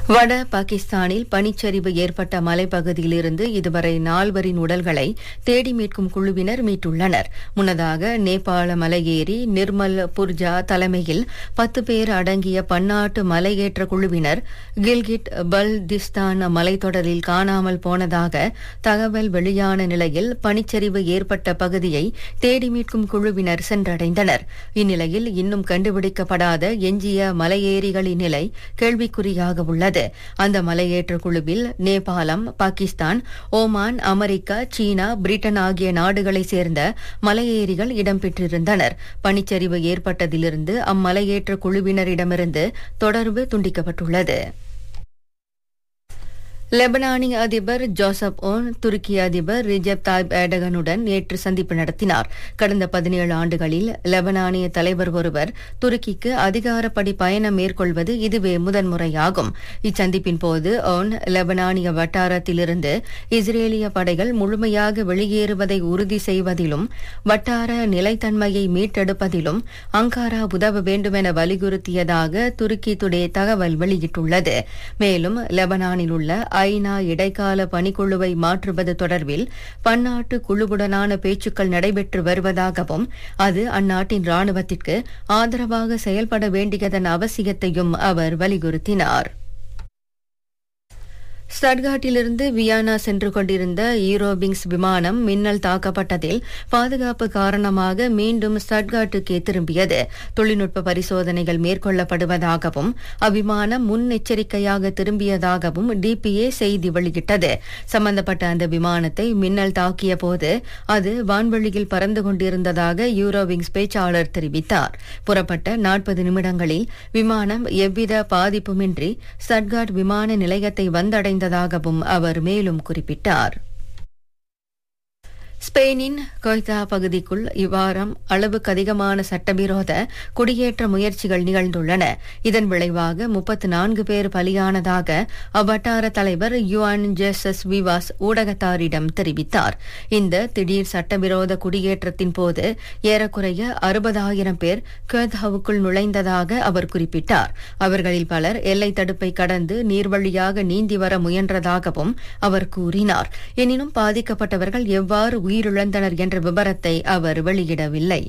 வட பாகிஸ்தானில் பனிச்சரிவு ஏற்பட்ட மலைப்பகுதியிலிருந்து இதுவரை நால்வரின் உடல்களை தேடி மீட்கும் குழுவினர் மீட்டுள்ளனர் முன்னதாக நேபாள மலையேறி நிர்மல் புர்ஜா தலைமையில் பத்து பேர் அடங்கிய பன்னாட்டு மலையேற்ற குழுவினர் கில்கிட் பல்திஸ்தான் மலைத்தொடரில் காணாமல் போனதாக தகவல் வெளியான நிலையில் பனிச்சரிவு ஏற்பட்ட பகுதியை தேடி மீட்கும் குழுவினர் சென்றடைந்தனர் இந்நிலையில் இன்னும் கண்டுபிடிக்கப்படாத எஞ்சிய மலையேறிகளின் நிலை கேள்விக்குறியாக உள்ளது அந்த மலையேற்ற குழுவில் நேபாளம் Pakistan Oman America China Britain ஆகிய நாடுகளைச் சேர்ந்த மலையேறிகள் இடம்பெற்றிருந்தனர் பனிச்சரிவு ஏற்பட்டதிலிருந்து அம்மலையேற்ற குழுவினரிடமிருந்து தொடர்பு துண்டிக்கப்பட்டுள்ளது லெபனானி அதிபர் ஜோசப் ஓன் துருக்கி அதிபர் ரிஜப் தாய்ப் ஏடகனுடன் நேற்று சந்திப்பு நடத்தினார் கடந்த பதினேழு ஆண்டுகளில் லெபனானிய தலைவர் ஒருவர் துருக்கிக்கு அதிகாரப்படி பயணம் மேற்கொள்வது இதுவே முதன்முறையாகும் இச்சந்திப்பின் போது ஓன் லெபனானிய வட்டாரத்திலிருந்து இஸ்ரேலிய படைகள் முழுமையாக வெளியேறுவதை உறுதி செய்வதிலும் வட்டார நிலைத்தன்மையை மீட்டெடுப்பதிலும் அங்காரா உதவ வேண்டுமென வலியுறுத்தியதாக துருக்கி டுடே தகவல் வெளியிட்டுள்ளது மேலும் லெபனானில் உள்ள ஐநா இடைக்கால பணிக்குழுவை மாற்றுவது தொடர்பில் பன்னாட்டு குழுவுடனான பேச்சுக்கள் நடைபெற்று வருவதாகவும் அது அந்நாட்டின் ராணுவத்திற்கு ஆதரவாக செயல்பட வேண்டியதன் அவசியத்தையும் அவர் வலியுறுத்தினார் ஸ்டட்காட்டிலிருந்து வியானா சென்று கொண்டிருந்த ஈரோபிங்ஸ் விமானம் மின்னல் தாக்கப்பட்டதில் பாதுகாப்பு காரணமாக மீண்டும் ஸ்டட்காட்டுக்கே திரும்பியது தொழில்நுட்ப பரிசோதனைகள் மேற்கொள்ளப்படுவதாகவும் அவ்விமானம் முன்னெச்சரிக்கையாக திரும்பியதாகவும் டிபிஏ செய்தி வெளியிட்டது சம்பந்தப்பட்ட அந்த விமானத்தை மின்னல் தாக்கிய போது அது வான்வெளியில் பறந்து கொண்டிருந்ததாக யூரோவிங்ஸ் பேச்சாளர் தெரிவித்தார் புறப்பட்ட நாற்பது நிமிடங்களில் விமானம் எவ்வித பாதிப்புமின்றி ஸ்டட்காட் விமான நிலையத்தை வந்தடைந்த அடைந்ததாகவும் அவர் மேலும் குறிப்பிட்டார் ஸ்பெயினின் கொய்தா பகுதிக்குள் இவ்வாரம் அளவுக்கு அதிகமான சட்டவிரோத குடியேற்ற முயற்சிகள் நிகழ்ந்துள்ளன இதன் விளைவாக முப்பத்து நான்கு பேர் பலியானதாக அவ்வட்டார தலைவர் யுவான் ஜெசஸ் விவாஸ் ஊடகத்தாரிடம் தெரிவித்தார் இந்த திடீர் சட்டவிரோத குடியேற்றத்தின் போது ஏறக்குறைய அறுபதாயிரம் பேர் கொய்தாவுக்குள் நுழைந்ததாக அவர் குறிப்பிட்டார் அவர்களில் பலர் எல்லை தடுப்பை கடந்து நீர்வழியாக நீந்தி வர முயன்றதாகவும் அவர் கூறினார் எனினும் பாதிக்கப்பட்டவர்கள் எவ்வாறு உயிரிழந்தனர் என்ற விவரத்தை அவர் வெளியிடவில்லை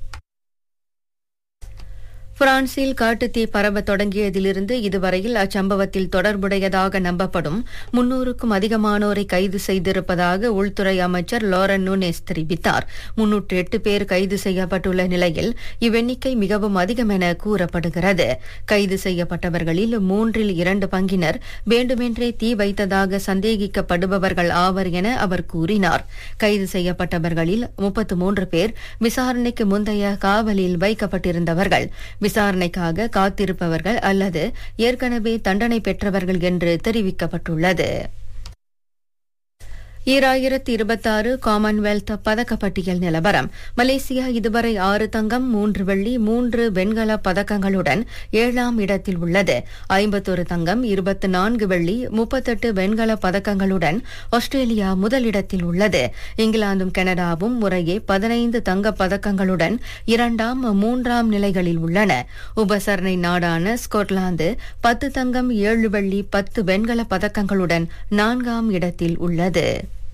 பிரான்சில் காட்டுத்தீ பரவ தொடங்கியதிலிருந்து இதுவரையில் அச்சம்பவத்தில் தொடர்புடையதாக நம்பப்படும் முன்னூறுக்கும் அதிகமானோரை கைது செய்திருப்பதாக உள்துறை அமைச்சர் லோரன் நூனேஸ் தெரிவித்தார் முன்னூற்று எட்டு பேர் கைது செய்யப்பட்டுள்ள நிலையில் இவ்வெண்ணிக்கை மிகவும் அதிகம் என கூறப்படுகிறது கைது செய்யப்பட்டவர்களில் மூன்றில் இரண்டு பங்கினர் வேண்டுமென்றே தீ வைத்ததாக சந்தேகிக்கப்படுபவர்கள் ஆவர் என அவர் கூறினார் கைது செய்யப்பட்டவர்களில் முப்பத்து மூன்று பேர் விசாரணைக்கு முந்தைய காவலில் வைக்கப்பட்டிருந்தவர்கள் விசாரணைக்காக காத்திருப்பவர்கள் அல்லது ஏற்கனவே தண்டனை பெற்றவர்கள் என்று தெரிவிக்கப்பட்டுள்ளது ஈராயிரத்தி இருபத்தாறு காமன்வெல்த் பதக்கப்பட்டியல் நிலவரம் மலேசியா இதுவரை ஆறு தங்கம் மூன்று வெள்ளி மூன்று வெண்கல பதக்கங்களுடன் ஏழாம் இடத்தில் உள்ளது ஐம்பத்தொரு தங்கம் இருபத்தி நான்கு வெள்ளி முப்பத்தெட்டு வெண்கல பதக்கங்களுடன் ஆஸ்திரேலியா முதலிடத்தில் உள்ளது இங்கிலாந்தும் கனடாவும் முறையே பதினைந்து தங்க பதக்கங்களுடன் இரண்டாம் மூன்றாம் நிலைகளில் உள்ளன உபசரணை நாடான ஸ்கொட்லாந்து பத்து தங்கம் ஏழு வெள்ளி பத்து வெண்கல பதக்கங்களுடன் நான்காம் இடத்தில் உள்ளது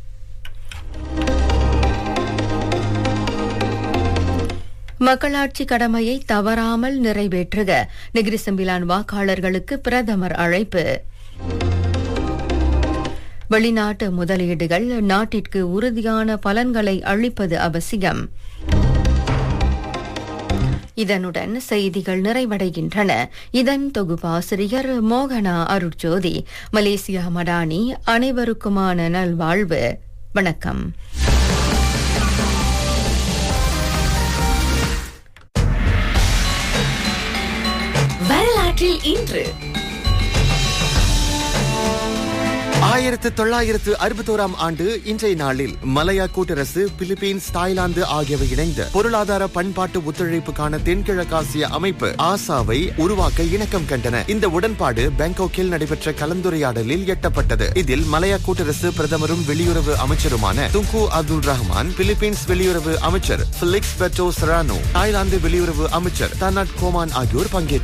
மக்களாட்சி கடமையை தவறாமல் நிறைவேற்றுக நெகிரிசம்பிலான் வாக்காளர்களுக்கு பிரதமர் அழைப்பு வெளிநாட்டு முதலீடுகள் நாட்டிற்கு உறுதியான பலன்களை அளிப்பது அவசியம் இதனுடன் செய்திகள் நிறைவடைகின்றன இதன் தொகுப்பாசிரியர் மோகனா அருட்ஜோதி மலேசியா மடானி அனைவருக்குமான நல்வாழ்வு வணக்கம் வரலாற்றில் இன்று ஆயிரத்து தொள்ளாயிரத்து அறுபத்தோராம் ஆண்டு இன்றைய நாளில் மலையா கூட்டரசு பிலிப்பீன்ஸ் தாய்லாந்து ஆகியவை இணைந்து பொருளாதார பண்பாட்டு ஒத்துழைப்புக்கான தென்கிழக்காசிய அமைப்பு ஆசாவை உருவாக்க இணக்கம் கண்டன இந்த உடன்பாடு பாங்காக்கில் நடைபெற்ற கலந்துரையாடலில் எட்டப்பட்டது இதில் மலையா கூட்டரசு பிரதமரும் வெளியுறவு அமைச்சருமான துங்கு அப்துல் ரஹ்மான் பிலிப்பீன்ஸ் வெளியுறவு அமைச்சர் பிலிக்ஸ் பெட்டோ சரானோ தாய்லாந்து வெளியுறவு அமைச்சர் தனாட் கோமான் ஆகியோர் பங்கேற்றனர்